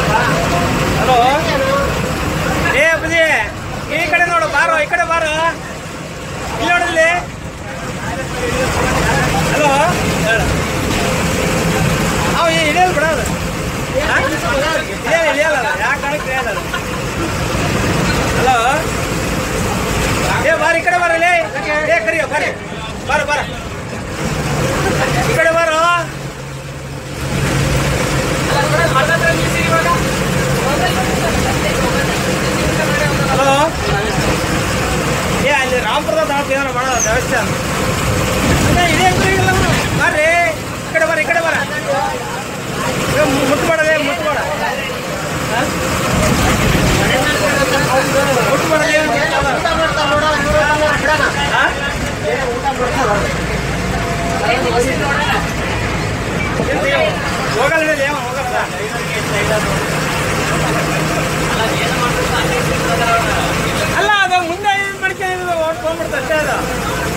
Hello ಏ ಅಪ್ಪಾಜಿ ಈ ಕಡೆ ನೋಡು ಬಾರೋ ಈ ಕಡೆ ಬಾರೋ ಇಲ್ಲಿ ನೋಡಿಲ್ಲಿ ಹಲೋ ಅವ ಇಳಿಯಲ್ಲ ಬಿಡೋದು ಇಳಿಯಲ್ಲ ಇಳಿಯಲ್ಲ ಯಾಕೆ ಕಾಣಕ್ಕೆ ಇಳಿಯಲ್ಲ ಅದು. ಹಲೋ ಏ ಬಾರಿ ಈ ಕಡೆ ಬರಲಿ ಏ ಕರಿಯೋ ಬರ್ರಿ ಬಾರ ಬಾರ ಈ ಕಡೆ ಬಾರೋ ಹಲೋ ಏ ಅಲ್ಲಿ ರಾಮಪುರದ ದಾಟ್ ಏನಾರ ಮಾಡೋದು ದೇವಸ್ಥಾನ ಅದೇ ಇದೇ ಇಲ್ಲ ಬರ್ರಿ ಈ ಕಡೆ ಬರ ಈ ಕಡೆ ಬರ ಏ, ಮು- ಮುಟ್ಬೇಡದೆ ಮುಟ್ಬೇಡ ಹಾ? ಮುಟ್ಬೇಡದೆ ಹಾ? ಹೋಗಲ್ಲ ಹೇಳಿ ಅವ ಹೋಗಲ್ಲ ಅಲ್ಲ ಅದು ಮುಂದೆ ಏನು ಮಾಡ್ಕೊಂಡು ಓಟ್ ತೊಗೊಂಡ್ಬಿಡ್ತು ಅಷ್ಟೇ ಅದು